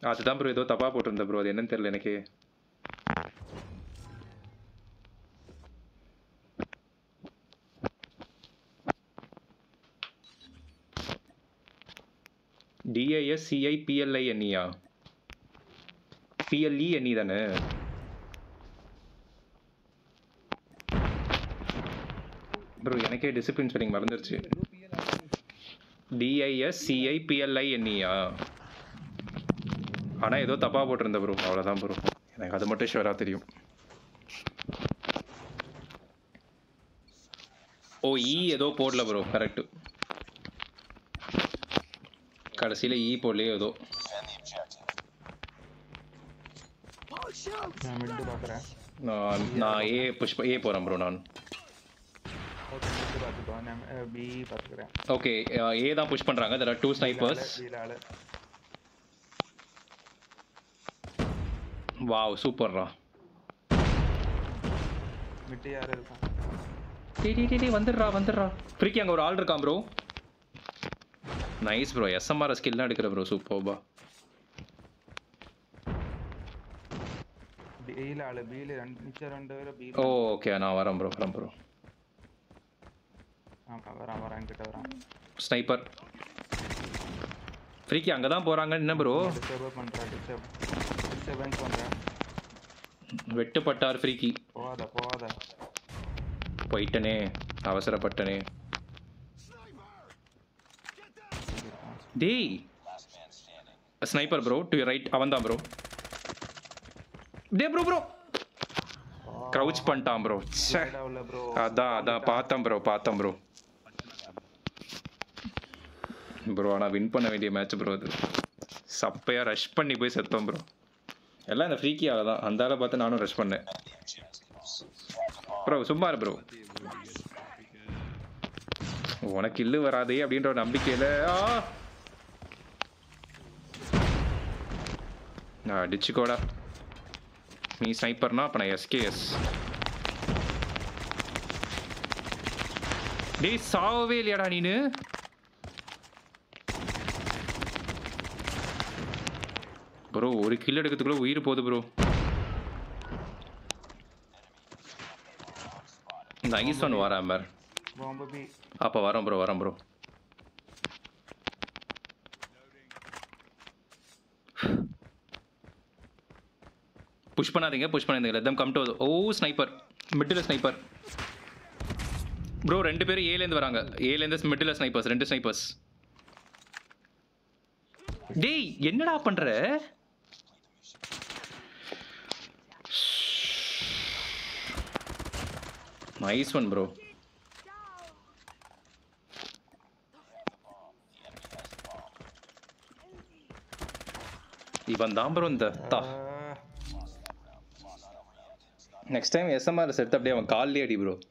அதுதான் ப்ரோ ஏதோ தப்பா போட்டிருந்தேன் ப்ரோ அது என்னன்னு தெரியல எனக்கு டிஐஎஸ் சிஐ பிஎல்ஐ என்இயா பிஎல்இ என்இ தானே ப்ரோ எனக்கே டிசிப்ளின் ஸ்பெல்லிங் மறந்துருச்சு டிஐஎஸ் சிஐ பிஎல்ஐ என்இயா ஆனால் ஏதோ தப்பாக போட்டிருந்தேன் ப்ரோ அவ்வளோதான் ப்ரோ எனக்கு அது மட்டும் ஷுவராக தெரியும் ஓ இ ஏதோ போடல ப்ரோ கரெக்டு கடைசியில் இ போடலையே ஏதோ நான் மிட்டு பார்க்குறேன் நான் நான் ஏ புஷ் ஏ போகிறேன் ப்ரோ நான் ஓகே மிட்டு பார்த்துக்கோ நான் பி பார்த்துக்கிறேன் ஓகே ஏ தான் புஷ் பண்ணுறாங்க தெர் ஆர் டூ ஸ்னைப்பர்ஸ் பியில் ஆளு வாவ் சூப்பர்ரா மிட்டு யார் இருக்கான் டி டி டி டி வந்துடுறா வந்துடுறா ஃப்ரீக்கி அங்கே ஒரு ஆள் இருக்கான் ப்ரோ நைஸ் ப்ரோ எஸ்எம்ஆர் ஸ்கில்லாம் எடுக்கிற ப்ரோ சூப்பர்பா பியில் ஆளு பியில் ரெண்டு மிச்சம் ரெண்டு பேரும் பி ஓ ஓகே நான் வரேன் ப்ரோ வரேன் ப்ரோ ஆ வரான் வரான் என்கிட்ட வரான் ஸ்னைப்பர் ஃப்ரீக்கி அங்கே தான் போகிறாங்க என்ன ப்ரோ டிஸ்டர்ப் பண்ணுறேன் டிஸ்டர்ப் டிஸ்டர்பன்ஸ் பண்ணுறேன் வெட்டுப்பட்டார் ஃப்ரீக்கி போகாத போகாத போயிட்டனே அவசரப்பட்டனே டேய் ஸ்னைப்பர் ப்ரோ டு ரைட் அவன் தான் ப்ரோ டே ப்ரோ ப்ரோ க்ரௌச் பண்ணிட்டான் ப்ரோ ச்சே உள்ள ப்ரோ அதான் அதான் பார்த்தேன் ப்ரோ பார்த்தேன் ப்ரோ ப்ரோ ஆனால் வின் பண்ண வேண்டிய மேட்ச் ப்ரோ அது சப்பையாக ரஷ் பண்ணி போய் செத்தோம் ப்ரோ எல்லாம் இந்த ஃப்ரீக்கியால தான் அந்த ஆளை பார்த்து நானும் ரஷ் பண்ணேன் ப்ரோ சும்மா ப்ரோ உனக்கு இல்லு வராதே அப்படின்ற ஒரு நம்பிக்கையில் ஆ அடிச்சுக்கோடா நீ ஸ்னைப்பர்னா அப்போ நான் எஸ்கேஎஸ் டேய் சாவவே இல்லையாடா நீனு ப்ரோ ஒரு கில் எடுக்கிறதுக்குள்ள உயிர் போகுது ப்ரோ இந்த ஐஸ் ஒன் வரேன் பார் பாம்பு பி அப்போ வரோம் ப்ரோ வரோம் ப்ரோ புஷ் பண்ணாதீங்க புஷ் பண்ணாதீங்க let them come to oh sniper middle sniper bro ரெண்டு பேரும் ஏலேருந்து வராங்க ஏலேருந்து மிட்டில் ஸ்னைப்பர்ஸ் ரெண்டு ஸ்னைப்பர்ஸ் டேய் என்னடா பண்ற நைஸ் ஒன் ப்ரோ இவன் தான் ப்ரோ இந்த தா நெக்ஸ்ட் டைம் எஸ்எம்ஆர் செட் அப்படியே அவன் கால்லே அடி ப்ரோ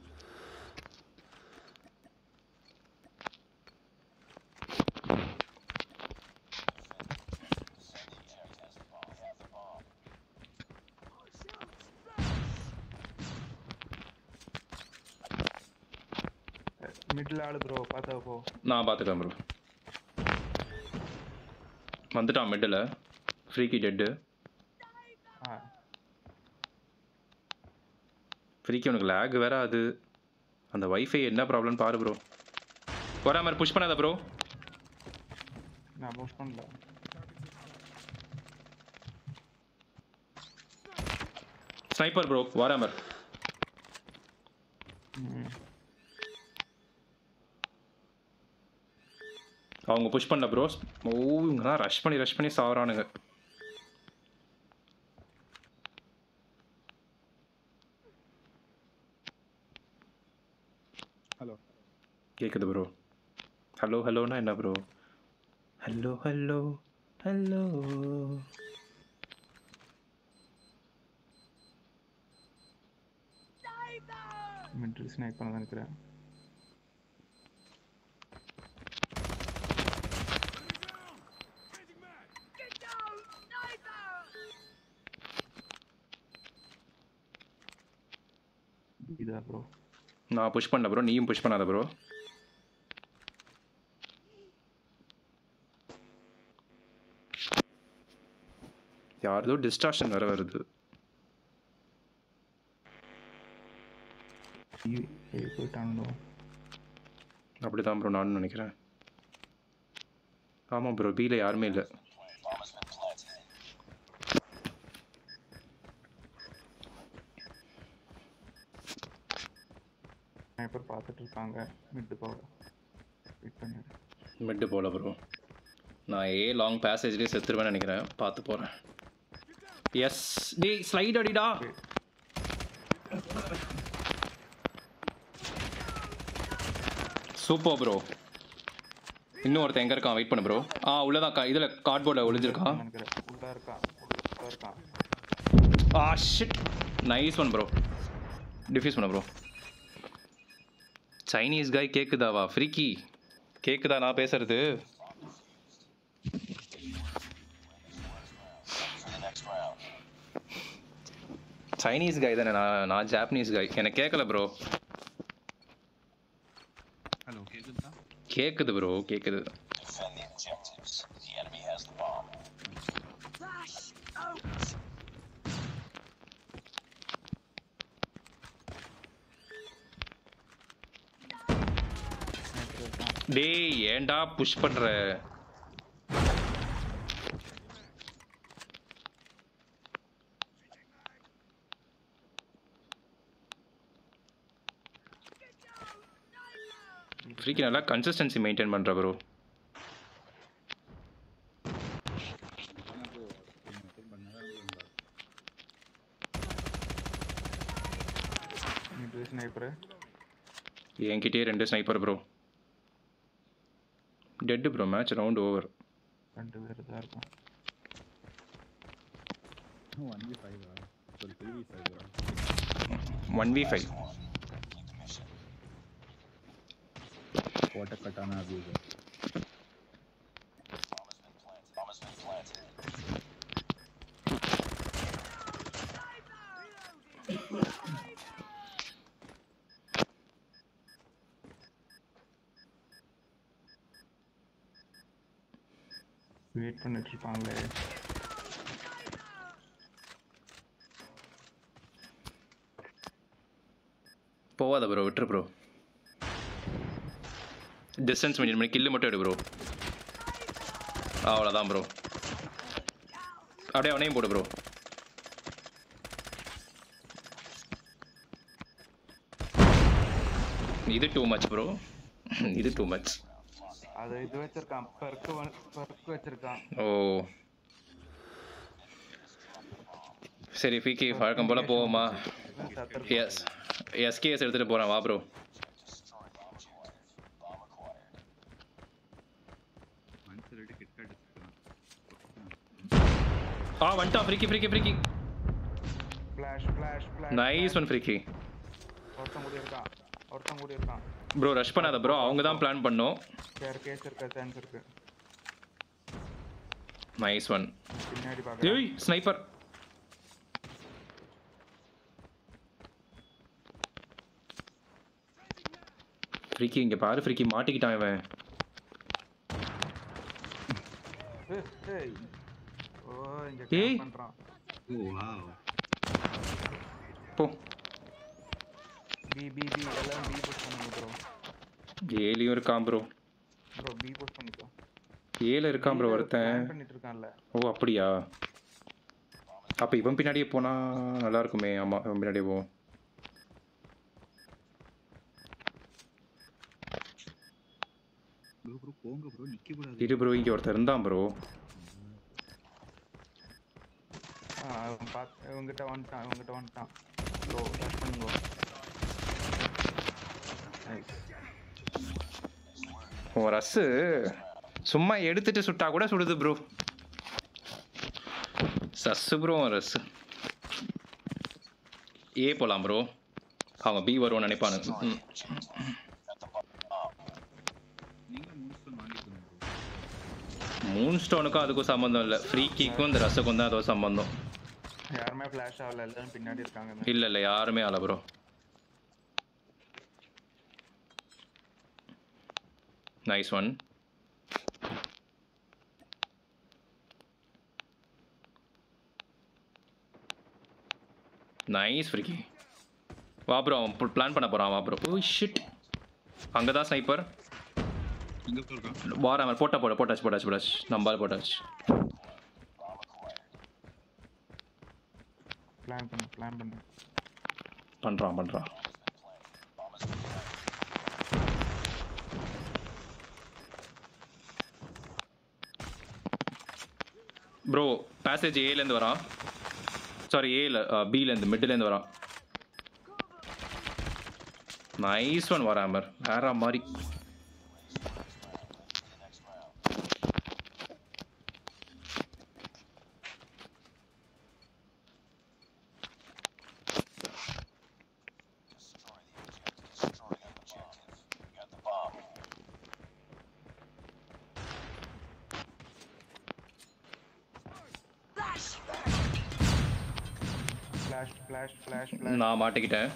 மிடில் ஆளு ப்ரோ பார்த்தா போ நான் பார்த்துட்டேன் ப்ரோ வந்துட்டான் மிட்டில் ஃப்ரீக்கி டெட்டு ஆ ஃப்ரீக்கி உனக்கு லேக் வேற அது அந்த வைஃபை என்ன ப்ராப்ளம் பாரு ப்ரோ வரா மாதிரி புஷ் பண்ணாத ப்ரோ நான் புஷ் பண்ணல ஸ்னைப்பர் ப்ரோ வராமர் ம் அவங்க புஷ் பண்ணல ப்ரோ ஓ இவங்கலாம் ரஷ் பண்ணி ரஷ் பண்ணி சாவறானுங்க ஹலோ கேட்குது ப்ரோ ஹலோ ஹலோனா என்ன bro hello hello hello middle snipe பண்ண நினைக்கிறேன் இதா ப்ரோ நான் புஷ் பண்ணல ப்ரோ நீயும் புஷ் பண்ணாத ப்ரோ யாரதோ டிஸ்ட்ராக்ஷன் வேற வருது ஏ போயிட்டானுங்களோ அப்படிதான் ப்ரோ நானும் நினைக்கிறேன் ஆமாம் ப்ரோ பியில் யாருமே இல்லை ஸ்னைப்பர் பார்த்துட்டு இருக்காங்க மிட்டு போக வெயிட் பண்ணிடு மிட்டு போல ப்ரோ நான் ஏ லாங் பேசேஜ்லேயே செத்துருவேன்னு நினைக்கிறேன் பார்த்து போகிறேன் எஸ் டேய் ஸ்லைட் அடிடா சூப்பர் ப்ரோ இன்னும் ஒருத்தன் எங்கே இருக்கான் வெயிட் பண்ணு ப்ரோ ஆ உள்ளதான் இதில் கார்ட்போர்டில் ஒளிஞ்சிருக்கான் நினைக்கிறேன் உள்ள இருக்கான் உள்ள இருக்கான் ஆ shit nice one bro defuse பண்ண ப்ரோ சைனீஸ் காய் கேக்குதாவா ஃப்ரீக்கி கேக்குதா நான் பேசுறது சைனீஸ் காய் தானே நான் நான் ஜாப்பனீஸ் காய் எனக்கு கேட்கல ப்ரோ ஹலோ கேக்குதா கேக்குது ப்ரோ கேக்குது Defend the objectives. The enemy has the bomb. Sniper இருக்கான் டேய் ஏன்டா புஷ் பண்ற ஃப்ரீக்கு நல்லா கன்சிஸ்டன்சி மெயின்டைன் பண்ற ப்ரோ மிட்டு ஸ்னைப்பரு என்கிட்டயே ரெண்டு sniper bro dead bro match round over ரெண்டு பேர் தான் இருக்கும் one V five sorry three V five one V five கோட்டை கட்டான அபியூஸ் Bomb has been planted. Wait பண்ணிட்டு இருப்பாங்களே போவாத ப்ரோ விட்டுரு ப்ரோ டிஸ்டன்ஸ் மெயின்டைன் பண்ணி கில்லு மட்டும் எடு ப்ரோ அவ்வளோதான் ப்ரோ அப்படியே அவனையும் போடு ப்ரோ இது டூ மச் ப்ரோ இது டூ மச் அது இது வச்சிருக்கான் பர்க்கு பர்க்கு வச்சிருக்கான் ஓ சரி ஃபிகி வழக்கம் போல் போவோமா சத்தர் எஸ் எஸ்கேஎஸ் எடுத்துகிட்டு போகிறேன் வா ப்ரோ மனசு ரெடி கிட்ட அடிச்சுக்கலாம் ஆ வந்துட்டா freaky freaky freaky flash flash flash nice one freaky ஒருத்தன் கூட இருக்கான் ஒருத்தன் கூட இருக்கான் ப்ரோ ரஷ் பண்ணாத ப்ரோ அவங்க தான் பிளான் பண்ணோம் வேற கேஸ் இருக்க சான்ஸ் இருக்கு நைஸ் ஒன் பின்னாடி பார்க்க ஏய் ஸ்னைப்பர் ஃப்ரீக்கி இங்க பாரு ஃப்ரீக்கி மாட்டிக்கிட்டான் இவன் ஏய் ஓ இங்க ஏய். கேம்ப் பண்றான் ஓ வாவ் போ பி பி பி எல்லாம் பி புஷ் பண்ணுங்க ப்ரோ ஏலியும் இருக்கான் ப்ரோ ப்ரோ பி புஷ் பண்ணிக்கோ ஏல இருக்கான் ப்ரோ ஒருத்தன் Plan பண்ணிட்டு இருக்கான்ல ஓ அப்படியா அப்ப இவன் பின்னாடியே போனா நல்லா இருக்குமே ஆமா இவன் பின்னாடியே போவோம் ப்ரோ ப்ரோ போங்க ப்ரோ நிக்க கூடாது இரு ப்ரோ இங்க ஒருத்தர் இருந்தான் ப்ரோ ஆ, அவன் பாத் இவங்கிட்ட வந்துட்டான் இவங்கிட்ட வந்துட்டான் ப்ரோ ரஷ் பண்ணுங்க நைஸ் உன் ரஸ்ஸு சும்மா எடுத்துட்டு சுட்டா கூட சுடுது ப்ரோ சஸ்ஸு ப்ரோ உன் ரஸ்ஸு ஏ போலாம் ப்ரோ அவங்க பி வரும்னு நினைப்பானுங்க ம். நீங்க மூணு ஸ்டோன் வாங்கிக்கணும் ப்ரோ மூன் ஸ்டோனுக்கும் அதுக்கும் சம்மந்தம் இல்லை ஃப்ரீ கீக்கும் இந்த ரஸுக்கும் தான் அதோ சம்மந்தம் யாருமே ஃபிளாஷ் ஆகல எல்லாரும் பின்னாடி இருக்காங்க இல்லை இல்லை யாருமே ஆல bro nice one nice freaky வா ப்ரோ அவன் பிளான் பண்ண போகிறான் வா ப்ரோ ஓ ஷிட் அங்கே தான் ஸ்னைப்பர் இங்க ப்ரோ இருக்கான் வார அவன் போட்டா போட போட்டாச்சு போட்டாச்சு போட்டாச்சு நம்பால் போட்டாச்சு பிளான் பண்ணு பிளான் பண்ணு பண்ணுறான் பண்ணுறான் ப்ரோ பேசேஜ் ஏலேருந்து வரான் சாரி ஏல பிலேருந்து மிட்லேருந்து வரான் நைஸ் ஒன் வராமர் வேற மாதிரி Got the bomb. Flash flash flash flash நான் மாட்டிக்கிட்டேன்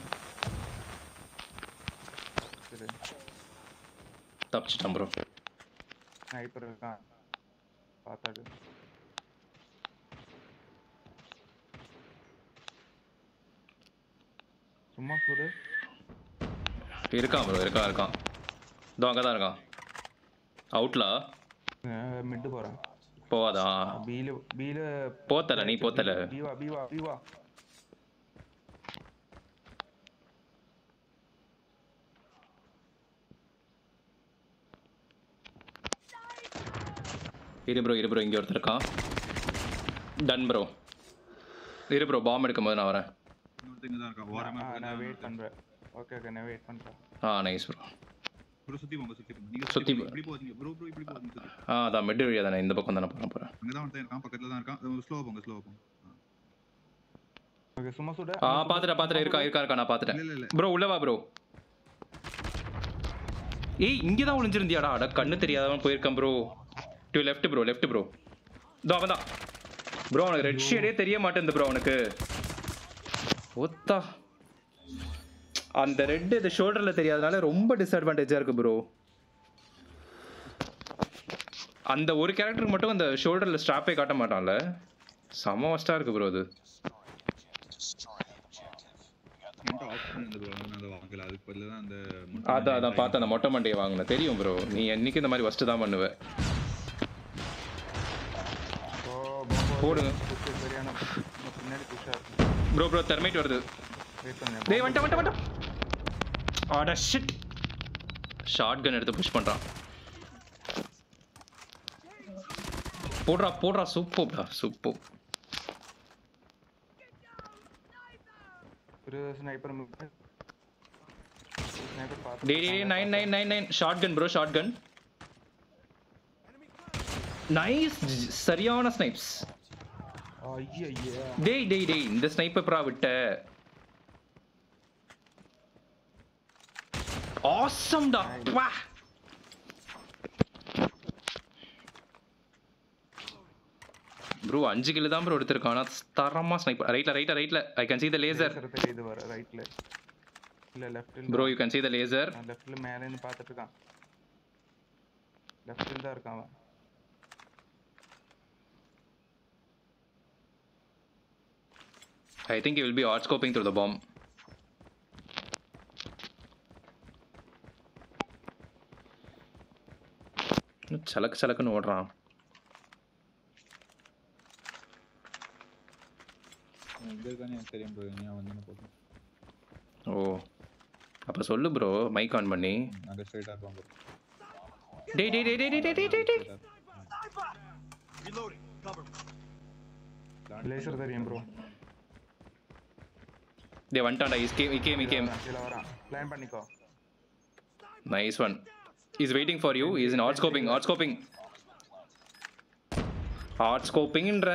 சரி தப்பிச்சிட்டேன் ப்ரோ ஸ்னைப்பர் இருக்கான் பார்த்தாடு சும்மா சுடு இருக்கான் ப்ரோ இருக்கான் இருக்கான் இதோ அங்கே தான் இருக்கான் அவுட்லா மிட்டு போகிறேன் போவாதா பீல பீல போத்தல நீ போத்தல பீவா பீவா பீவா இரு ப்ரோ இரு ப்ரோ இங்கே ஒருத்தர் இருக்கான் டன் ப்ரோ இரு ப்ரோ பாம்பு எடுக்கும் போது நான் வரேன் இன்னொருத்தங்க தான் இருக்கான் ஆ, ஓரமா நான் வெயிட் பண்ணுறேன் ஓகே ஓகே நான் வெயிட் பண்ணுறேன் ஆ நைஸ் ப்ரோ ப்ரோ சுத்தி போங்க சுத்தி போங்க நீங்க சுத்தி சுத்தி போ- இப்படி போவீங்க ப்ரோ ப்ரோ இப்படி போவீங்க சுத்தி ஆ அதான் மிட் வழியாக தானே இந்த பக்கம் தானே போகிறேன் போகிறேன் அங்க தான் ஒருத்தன் இருக்கான் பக்கத்துல தான் இருக்கான் ஸ்லோவா போங்க ஸ்லோவா போங்க ஆ. ஓகே சும்மா சுடு ஆ பார்த்துட்டேன் பார்த்துட்டேன் இருக்கா இருக்கா இருக்கா நான் பார்த்துட்டேன் இல்ல இல்ல ப்ரோ உள்ள வா ப்ரோ ஏய் இங்கே தான் ஒளிஞ்சிருந்தியாடா அட கண்ணு தெரியாதவன் போயிருக்கான் bro to left bro left bro இதோ அவன் தான் ப்ரோ அவனுக்கு ரெட் ஷேடே தெரிய மாட்டேங்குது ப்ரோ அவனுக்கு ஒத்தா அந்த ரெட் இந்த ஷோல்டரில் தெரியாதனால ரொம்ப டிஸ்அட்வான்டேஜாக இருக்கு ப்ரோ அந்த ஒரு கேரக்டருக்கு மட்டும் அந்த ஷோல்டரில் ஸ்ட்ராப்பே காட்ட மாட்டான்ல செம வஸ்டாக இருக்கு ப்ரோ அது என்கிட்ட ஆப்ஷன் இருந்தது bro. நான் அதை வாங்கல அதுக்கு பதிலா தான் அந்த அதான் அதான் பார்த்தேன் அந்த மொட்டை மண்டையை வாங்கினேன் தெரியும் ப்ரோ நீ என்னைக்கு இந்த மாதிரி ஃபஸ்ட்டு தான் பண்ணுவ ஓ பாம்பு போடுங்க. புஷ் சரியான இன்னும் பின்னாடி புஷ்ஷாக இருக்கு ப்ரோ ப்ரோ தெர்மைட் வருது வெயிட் பண்ணு டேய் வந்துட்ட வந்துட்ட வந்துட்ட ஆடா ஷிட் ஷார்ட் கன் எடுத்து புஷ் பண்ணுறான் போடுறா போடுறா சூப்பர்டா சூப்பர் ஒரு ஸ்னைப்பர் ஸ்னைப்பர் பார்த்து டே டே nine nine nine nine shotgun bro shotgun nice சரியான ஸ்னைப்ஸ் ஐயா ஐயா டேய் டேய் டேய் இந்த ஸ்னைப்பர் ப்ரா விட்ட ஆசம்டா வா ப்ரோ அஞ்சு கிலோ தான் ப்ரோ எடுத்திருக்கான் ஆனா தரமா ஸ்னைப்பர் ரைட்ல ரைட்ல ரைட்ல I can see the laser laser தெரியுது வர ரைட்ல இல்ல லெஃப்ட்ல bro you can see the laser நான் லெஃப்ட்ல மேல இருந்து பார்த்துட்டு இருக்கான் லெஃப்ட்ல தான் இருக்கான் அவன் I think you will be ad scoping through the bomb சலக்கு சலக்குன்னு ஓடுறான் எங்க இருக்கானே எனக்கு தெரியும் ப்ரோ நீ வந்து போதும் ஓ அப்போ சொல்லு ப்ரோ மைக் ஆன் பண்ணி அங்க ஸ்ட்ரைட்டா இருப்பான் bro. டேய் டேய் டேய் டேய் டேய் டேய் டேய் டேய் லேசர் தெரியும் ப்ரோ டேய் வந்துட்டான்டா இஸ் கேம் கேம் கேம் கீழ வரான் பிளான் பண்ணிக்கோ nice one is waiting for you is in ad scoping ad scoping ad ஸ்கோப்பிங்ன்ற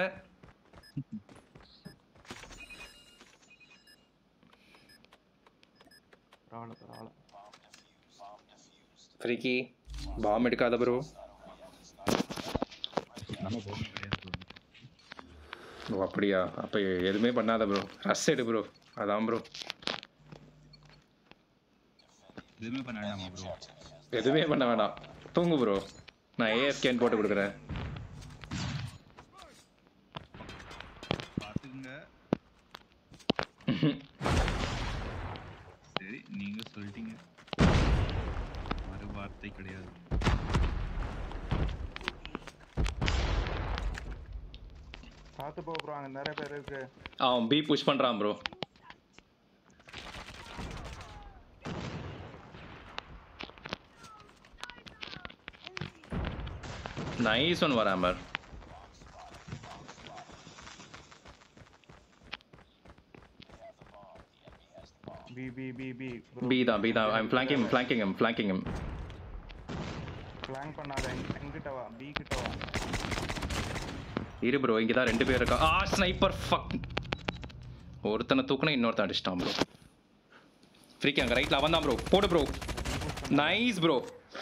பரவாயில்ல பரவாயில்ல ஃப்ரீக்கி பாம் எடுக்காத ப்ரோ நம்ம போகணும் கிடையாது bro. ஓ அப்படியா அப்போ எதுவுமே பண்ணாத ப்ரோ ரஸ் எடு ப்ரோ அதான் ப்ரோ எதுவுமே பண்ண வேண்டாமா ப்ரோ எதுவுமே பண்ண வேணாம் தூங்கு ப்ரோ நான் ஏஎஸ் ஸ்கேன் போட்டு கொடுக்குறேன் பார்த்துக்குங்க சரி நீங்க சொல்லிட்டீங்க மறு வார்த்தை கிடையாது பார்த்து போ ப்ரோ அங்க நிறைய பேர் இருக்கு அவன் பி புஷ் பண்றான் ப்ரோ நைஸ் ஒன் வரான் bar B B B B bro B தான் பி தான் ஐம் ஃபிளாங்கிங் ஃபிளாங்கிங் எம் ஃபிளாங்கிங் எம் பிளான் பண்ணாத எங்க- எங்கிட்ட வா பி கிட்ட வா இரு ப்ரோ இங்கே தான் ரெண்டு பேர் இருக்கா ஆ ஸ்னைப்பர் ஃபக் ஒருத்தனை தூக்குனா இன்னொருத்தன் அடிச்சிட்டான் ப்ரோ ஃப்ரீக்கு அங்கே ரைட்டில் அவன் தான் ப்ரோ போடு ப்ரோ நைஸ் ப்ரோ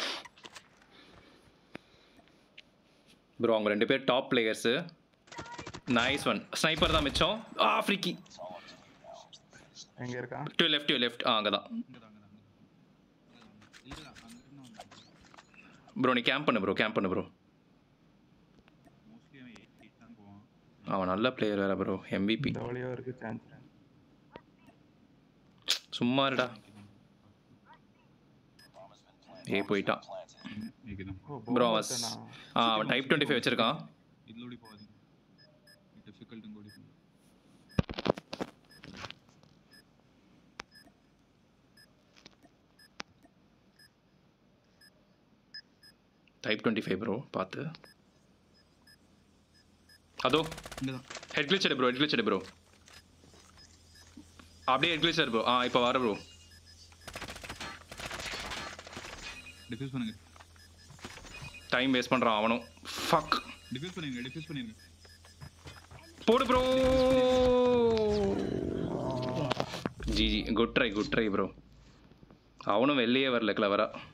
ப்ரோ அவங்க ரெண்டு பேர் top players nice one sniper தான் மிச்சம் ஆ ஃப்ரீக்கி எங்க இருக்கான் டு லெஃப்ட் டு லெஃப்ட் ஆ அங்கே தான் இங்கதான் அங்கதான் அங்கதான் இல்ல அங்க இருந்து வந்தான் ப்ரோ நீ கேம்ப் பண்ணு ப்ரோ கேம்ப் பண்ணு ப்ரோ மோஸ்ட்லி அவன் எயிட் எயிட் தான் போவான் அவன் நல்ல பிளேயர் வேற ப்ரோ எம்பிபி இந்த வழியா இருக்கு சான்ஸ் சும்மா இருடா ஏ போயிட்டான் இதுதான் ஓ ப்ரோ bomb அவன் வச்சனா? ஆ அவன் டைப் டுவெண்ட்டி ஃபைவ் வச்சிருக்கான் இதுல ஓடி போகாதீங்க டிஃபிகல்ட் ஓடி போங்க டைப் டுவெண்ட்டி ஃபைவ் ப்ரோ பார்த்து அதோ இங்கதான் ஹெட் கிளிச் எடு ப்ரோ ஹெட் கிளிச் எடு ப்ரோ அப்படியே ஹெட் கிளிச் ப்ரோ ஆ இப்போ வர ப்ரோ டிஃப்யூஸ் பண்ணுங்க டைம் வேஸ்ட் பண்ணுறான் அவனும் ஃபக் டிஃப்யூஸ் பண்ணிருங்க டிஃப்யூஸ் பண்ணிருங்க போடு bro G G good try good try bro அவனும் வெளியே வரல கிளவரா